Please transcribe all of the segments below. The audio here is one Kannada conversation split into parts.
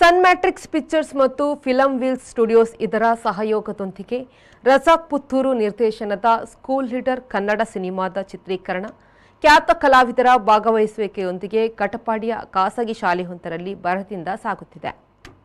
ಸನ್ ಮ್ಯಾಟ್ರಿಕ್ಸ್ ಪಿಕ್ಚರ್ಸ್ ಮತ್ತು ಫಿಲಂ ವೀಲ್ಸ್ ಸ್ಟುಡಿಯೋಸ್ ಇದರ ಸಹಯೋಗದೊಂದಿಗೆ ರಜಾಕ್ ಪುತ್ತೂರು ನಿರ್ದೇಶನದ ಸ್ಕೂಲ್ ಲೀಡರ್ ಕನ್ನಡ ಸಿನಿಮಾದ ಚಿತ್ರೀಕರಣ ಖ್ಯಾತ ಕಲಾವಿದರ ಭಾಗವಹಿಸುವಿಕೆಯೊಂದಿಗೆ ಕಟಪಾಡಿಯ ಖಾಸಗಿ ಶಾಲೆಯೊಂದರಲ್ಲಿ ಭರದಿಂದ ಸಾಗುತ್ತಿದೆ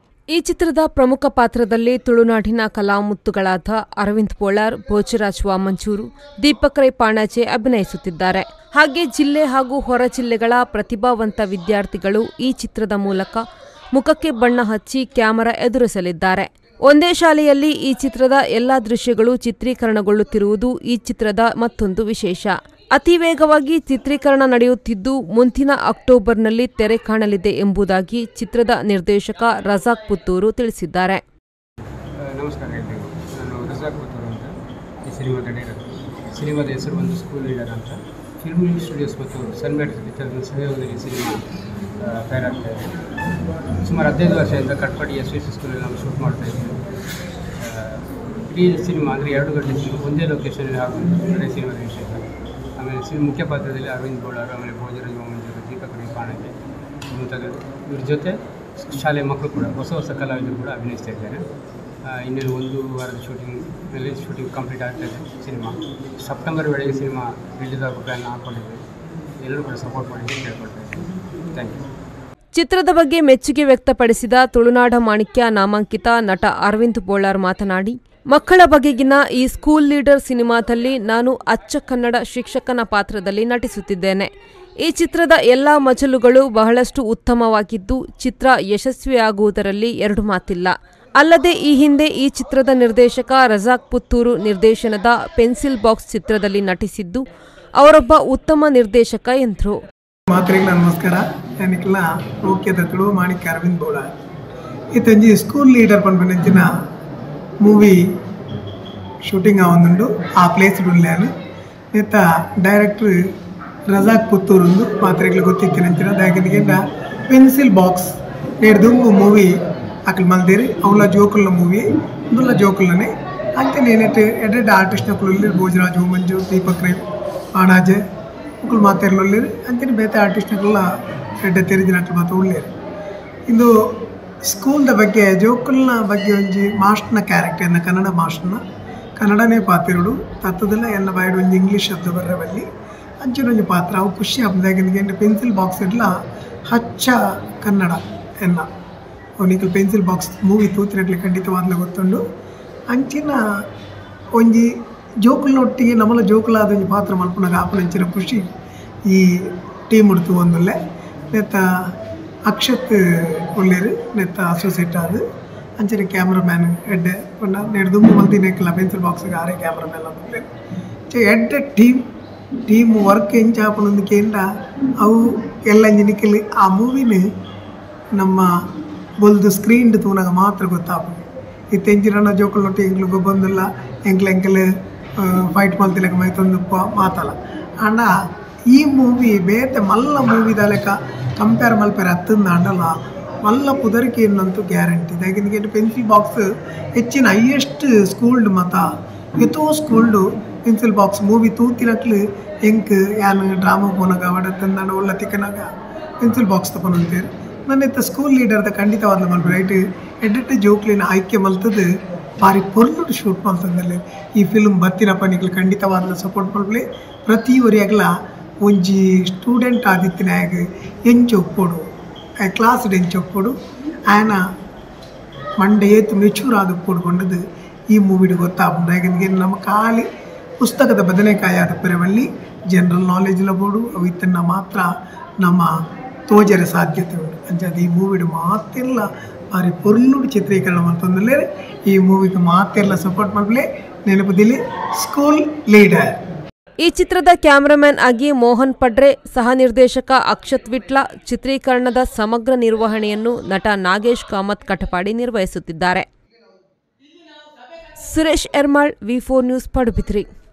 ಈ ಚಿತ್ರದ ಪ್ರಮುಖ ಪಾತ್ರದಲ್ಲಿ ತುಳುನಾಡಿನ ಕಲಾಮುತ್ತುಗಳಾದ ಅರವಿಂದ್ ಬೋಳಾರ್ ಭೋಜರಾಜ್ ವಾಮಂಚೂರು ದೀಪಕ್ ರೈ ಪಾಣಾಜೆ ಅಭಿನಯಿಸುತ್ತಿದ್ದಾರೆ ಹಾಗೆ ಜಿಲ್ಲೆ ಹಾಗೂ ಹೊರ ಜಿಲ್ಲೆಗಳ ಪ್ರತಿಭಾವಂತ ವಿದ್ಯಾರ್ಥಿಗಳು ಈ ಚಿತ್ರದ ಮೂಲಕ ಮುಖಕ್ಕೆ ಬಣ್ಣ ಹಚ್ಚಿ ಕ್ಯಾಮೆರಾ ಎದುರಿಸಲಿದ್ದಾರೆ ಒಂದೇ ಶಾಲೆಯಲ್ಲಿ ಈ ಚಿತ್ರದ ಎಲ್ಲಾ ದೃಶ್ಯಗಳು ಚಿತ್ರೀಕರಣಗೊಳ್ಳುತ್ತಿರುವುದು ಈ ಚಿತ್ರದ ಮತ್ತೊಂದು ವಿಶೇಷ ಅತಿ ವೇಗವಾಗಿ ಚಿತ್ರೀಕರಣ ನಡೆಯುತ್ತಿದ್ದು ಮುಂದಿನ ಅಕ್ಟೋಬರ್ನಲ್ಲಿ ತೆರೆ ಕಾಣಲಿದೆ ಎಂಬುದಾಗಿ ಚಿತ್ರದ ನಿರ್ದೇಶಕ ರಜಾಕ್ ಪುತ್ತೂರು ತಿಳಿಸಿದ್ದಾರೆ ನಮಸ್ಕಾರ ಎಲ್ರಿಗೂ ನಾನು ರಜಾಕ್ ಪುತ್ತೂರು ಅಂತ ಈ ಸಿನಿಮಾದ ಡೈರೆಕ್ಟರ್ ಸಿನಿಮಾದ ಹೆಸರು ಬಂದು ಸ್ಕೂಲ್ ಲೀಡರ್ ಅಂತ ಫಿಲ್ಮ್ ಸ್ಟುಡಿಯೋಸ್ ಮತ್ತು ಸನ್ಮ್ಯಾಟ್ಸ್ ಪಿಕ್ಚರ್ನ ಸಹಯೋಗದಲ್ಲಿ ಸಿನಿಮಾ ಆ, ತಯಾರಾಗ್ತಾ ಇದೆ ಸುಮಾರು ಹದಿನೈದು ವರ್ಷದಿಂದ ಕಟ್ಪಾಡಿ ಎಸ್ ವಿ ಸಿ ಸ್ಕೂಲಲ್ಲಿ ನಾವು ಶೂಟ್ ಮಾಡ್ತಾ ಇದ್ದೀವಿ ಆ, ಇಡೀ ಸಿನಿಮಾ ಅಂದರೆ ಎರಡು ಗಂಟೆ ಸಿನಿಮಾ ಒಂದೇ ಲೊಕೇಶನಲ್ಲಿ ಆಗುವುದು ಎರಡೇ ಸಿನಿಮಾದ ವಿಶೇಷ ಆಮೇಲೆ ಸಿನಿಮಾ ಮುಖ್ಯ ಪಾತ್ರದಲ್ಲಿ ಅರವಿಂದ್ ಬೋಳಾರ್ ಆಮೇಲೆ ಭೋಜರಾಜ್ ಮಂಜೂರು ದೀಪಕ್ ರೈ ಪಾಣಗೆ ಮುಂತಾದವರು ಇವ್ರ ಜೊತೆ ಶಾಲೆ ಮಕ್ಕಳು ಕೂಡ ಹೊಸ ಹೊಸ ಕಲಾವಿದರು ಕೂಡ ಅಭಿನಯಿಸ್ತಾ ಇದ್ದಾರೆ ಆ, ಇನ್ನೇನು ಒಂದು ವಾರದ ಶೂಟಿಂಗ್ನಲ್ಲಿ ಶೂಟಿಂಗ್ ಕಂಪ್ಲೀಟ್ ಆಗ್ತಾ ಇದೆ ಸಿನಿಮಾ ಸೆಪ್ಟೆಂಬರ್ ವೇಳೆಗೆ ಸಿನಿಮಾ ರಿಲೀಸ್ ಆಗೋ ಪ್ಲ್ಯಾನ್ ಹಾಕ್ಕೊಂಡಿದ್ವಿ ಎಲ್ಲರೂ ಕೂಡ ಸಪೋರ್ಟ್ ಮಾಡಿ ಅಂತ ಕೇಳ್ಕೊಳ್ತಾ ಇದ್ದೀನಿ ಥ್ಯಾಂಕ್ ಯು ಚಿತ್ರದ ಬಗ್ಗೆ ಮೆಚ್ಚುಗೆ ವ್ಯಕ್ತಪಡಿಸಿದ ತುಳುನಾಡ ಮಾಣಿಕ್ಯ ನಾಮಾಂಕಿತ ನಟ ಅರವಿಂದ್ ಬೋಳಾರ್ ಮಾತನಾಡಿ ಮಕ್ಕಳ ಬಗೆಗಿನ ಈ ಸ್ಕೂಲ್ ಲೀಡರ್ ಸಿನಿಮಾದಲ್ಲಿ ನಾನು ಅಚ್ಚ ಕನ್ನಡ ಶಿಕ್ಷಕನ ಪಾತ್ರದಲ್ಲಿ ನಟಿಸುತ್ತಿದ್ದೇನೆ ಈ ಚಿತ್ರದ ಎಲ್ಲಾ ಮಜಲುಗಳು ಬಹಳಷ್ಟು ಉತ್ತಮವಾಗಿದ್ದು ಚಿತ್ರ ಯಶಸ್ವಿಯಾಗುವುದರಲ್ಲಿ ಎರಡು ಮಾತಿಲ್ಲ ಅಲ್ಲದೆ ಈ ಹಿಂದೆ ಈ ಚಿತ್ರದ ನಿರ್ದೇಶಕ ರಜಾಕ್ ಪುತ್ತೂರು ನಿರ್ದೇಶನದ ಪೆನ್ಸಿಲ್ ಬಾಕ್ಸ್ ಚಿತ್ರದಲ್ಲಿ ನಟಿಸಿದ್ದು ಅವರೊಬ್ಬ ಉತ್ತಮ ನಿರ್ದೇಶಕ ಎಂದರು ಮಾತ್ರೆಗಳ ನಮಸ್ಕಾರ ನನಗೆಲ್ಲ ಮುಖ್ಯದ ತುಳು ಮಾಣಿಕ್ಯ ಅರವಿಂದ್ ಬೋಳ ಇತ್ತಂಜಿ ಸ್ಕೂಲ್ ಲೀಡರ್ ಪನ್ಪನಂಚಿನ ಮೂವಿ ಶೂಟಿಂಗ್ ಆವೊಂದುಂಡು ಆ ಪ್ಲೇಸ್ ಉಳ್ಳಾನು ಇತ್ತ ಡೈರೆಕ್ಟರ್ ರಜಾಕ್ ಪುತ್ತೂರುಂದು ಮಾತ್ರೆಗಳು ಗೊತ್ತಿತ್ತಿನಂಚಿನ ದಾಯಕನಿಗೆಂಡ ಪೆನ್ಸಿಲ್ ಬಾಕ್ಸ್ ನೇಡು ದುಂಬು ಮೂವಿ ಅಕಲ್ ಮಲ್ದೇರಿ ಅವಳ ಜೋಕುಲ್ನ ಮೂವಿ ದುಲ್ಲ ಜೋಕುಲ್ನೇ ಅಂತೆ నేనైతే ఎడ్రెడ్ ఆర్టిస్ట్ ఒకళ్ళు భోజరాజు మంజు దీపక్ రే ಆಣಾಜೆ ಮಕ್ಕಳು ಮಾತಾಡಲಿರು ಅಂತೀನಿ ಬೇತೆ ಆರ್ಟಿಸ್ಟ್ಗಳ ಎಡ್ಡೆ ತೆರೆದಿನట్లు ಮಾತು ಉಳ್ಳೇರು ಇಂದು ಸ್ಕೂಲ್ದ ಬಗ್ಗೆ ಜೋಕುಲ್ನ ಬಗ್ಗೆ ಒಂಜಿ ಮಾಸ್ಟ್ನ ಕ್ಯಾರೆಕ್ಟರ್ನ ಕನ್ನಡ ಮಾಸ್ಟ್ನ ಕನ್ನಡನೇ ಪಾತಿರುಡು ತತ್ತದಲ್ಲ ಎನ್ನ ಬಾಯ್ಡು ಒಂಜಿ ಇಂಗ್ಲೀಷ್ ಶಬ್ದ ಬರ್ರವಲ್ಲಿ ಅಂಚಿನ ಒಂಜಿ ಪಾತ್ರ ಅವು ಖುಷಿ ಹಬ್ಬದಾಗಿನ ಪೆನ್ಸಿಲ್ ಬಾಕ್ಸ್ ಇಡ್ಲ ಹಚ್ಚ ಕನ್ನಡ ಎನ್ನ ಅವನಿಗೆ ಪೆನ್ಸಿಲ್ ಬಾಕ್ಸ್ ಮೂವಿ ತೂತಿನಟ್ಲೆ ಖಂಡಿತವಾದ್ಲ ಗೊತ್ತುಂಡು ಅಂಚಿನ ಒಂಜಿ ಜೋಕುಲೊಟ್ಟಿಗೆ ನಮ್ಮಲ ಜೋಕುಲಾದ ಒಂಜಿ ಪಾತ್ರ ಮಲ್ಪನಾಗ ಆಪನಂಚಿನ ಖುಷಿ ಈ ಟೀಮ್ ಉಡ್ತು ಒಂದುಲ್ಲೆ ನೆತ್ತ ಅಕ್ಷತ್ ಒಳ್ಳೆರು ನೆತ್ತ ಅಸೋಸಿಯೇಟ್ ಆದು ಅಂಚನೆ ಕ್ಯಾಮ್ರಾಮ್ಯಾನ್ ಎಡ್ಡೆ ಪಂಡ ನೆಡ್ ದುಂಬು ಮಲ್ತಿನೆಕ್ಲ ಪೆನ್ಸಿಲ್ ಬಾಕ್ಸ್ಗೆ ಆರೇ ಕ್ಯಾಮ್ರಾಮ್ಯಾನ್ ಅಂದ್ಲೆ ಚೆ ಎಡ್ಡೆ ಟೀಮ್ ಟೀಮ್ ವರ್ಕ್ ಎಂಚ ಆಪನೊಂದಕ್ಕೆಂಡ ಅವು ಎಲ್ಲ ನಿನಿಕಲಿ ಆ ಮೂವಿನ ನಮ್ಮ ಬೊಲ್ದು ಸ್ಕ್ರೀನ್ ತೂನಾಗ ಮಾತ್ರ ಗೊತ್ತಾಪು ಈ ತೆಂಜಿರಣ್ಣ ಜೋಕುಲೊಟ್ಟು ಎಂಗ್ಲು ಗೊಬ್ಬೊಂದಿಲ್ಲ ಎಂಕ್ಲ ಎಂಕಲ್ ಫೈಟ್ ಮಲ್ತಿಲಕ ಮೈತೊಂದು ಪ ಮಾತಲ್ಲ ಅಂಡ ಈ ಮೂವಿ ಬೇತೆ ಮಲ್ಲ ಮೂವಿದ ಲೆಕ್ಕ ಕಂಪೇರ್ ಮಲ್ಪೇರೆ ಹತ್ತಂದ ಅಂಡಲ್ಲ ಮಲ್ಲ ಪುದರಿಕೆ ಇನ್ನಂತೂ ಗ್ಯಾರಂಟಿ ಯಾಕೆಂದ್ರೆ ಪೆನ್ಸಿಲ್ ಬಾಕ್ಸ್ ಹೆಚ್ಚಿನ ಹೈಯೆಸ್ಟ್ ಸ್ಕೂಲ್ಡ್ ಮತ ಎತ್ತೋ ಸ್ಕೂಲ್ಡು ಪೆನ್ಸಿಲ್ ಬಾಕ್ಸ್ ಮೂವಿ ತೂತಿನಕ್ಲು ಎಂಕ್ ಯಾನ್ ಡ್ರಾಮಾ ಪೋನಾಗ ಅವಡತ್ತಂದ ಒಳ್ಳೆ ತಿಕ್ಕನಾಗ ಪೆನ್ಸಿಲ್ ಬಾಕ್ಸ್ ತಗೊಂಡಂತೀರಿ ನನ್ನ ಇತ್ತ ಸ್ಕೂಲ್ ಲೀಡರ್ದ ಖಂಡಿತವಾದ ಮಲ್ಪು ರೈಟ್ ಎಡ್ಡೆಡ್ಡೆ ಜೋಕ್ಲಿನ ಆಯ್ಕೆ ಮಲ್ತದ್ದು ಭಾರಿ ಪೊರ್ಲು ಶೂಟ್ ಮಲ್ತಂದಲ್ಲಿ ಈ ಫಿಲ್ಮ್ ಬತ್ತಿನ ಪನಿಗಳು ಖಂಡಿತವಾದ ಸಪೋರ್ಟ್ ಮಲ್ಪಲೆ ಪ್ರತಿ ಒರಿಯಾಗಲ ಒಂಜಿ ಸ್ಟೂಡೆಂಟ್ ಆದಿತ್ತಿನಾಗ ಎಂಚು ಒಪ್ಪೋಡು ಕ್ಲಾಸ್ ಎಂಚು ಒಪ್ಪೋಡು ಆಯನ ಮಂಡೆ ಏತು ಮೆಚೂರ್ ಆದ ಒಪ್ಪೋಡ್ಕೊಂಡದ್ದು ಈ ಮೂವಿಡ್ ಗೊತ್ತಾಗ್ಬೋದು ಯಾಕಂದ್ರೆ ನಮ್ಮ ಖಾಲಿ ಪುಸ್ತಕದ ಬದನೆಕಾಯಿ ಆದ ಪೆರವಲ್ಲಿ ಜನರಲ್ ನಾಲೆಜ್ಲ ಬೋಡು ಅವು ಇತ್ತನ್ನ ಮಾತ್ರ ನಮ್ಮ ತೋಜರ ಸಾಧ್ಯತೆ ಉಂಟು ಅಂಚದ ಈ ಮೂವಿಡ್ ಮಾತೆಲ್ಲ ಭಾರಿ ಪೊರ್ಲುಡು ಚಿತ್ರೀಕರಣ ಮಾಡ್ತಂದಲೇ ಈ ಮೂವಿಗೆ ಮಾತೆಲ್ಲ ಸಪೋರ್ಟ್ ಮಾಡಲೇ ನೆನಪದಿಲ್ಲಿ ಸ್ಕೂಲ್ ಲೀಡರ್ ಈ ಚಿತ್ರದ ಕ್ಯಾಮರಾಮ್ಯಾನ್ ಆಗಿ ಮೋಹನ್ ಪಡ್ರೆ ಸಹ ನಿರ್ದೇಶಕ ಅಕ್ಷತ್ ವಿಟ್ಲ ಚಿತ್ರೀಕರಣದ ಸಮಗ್ರ ನಿರ್ವಹಣೆಯನ್ನು ನಟ ನಾಗೇಶ್ ಕಾಮತ್ ಕಟಪಾಡಿ ನಿರ್ವಹಿಸುತ್ತಿದ್ದಾರೆ Suresh Ermal V four news Padubidri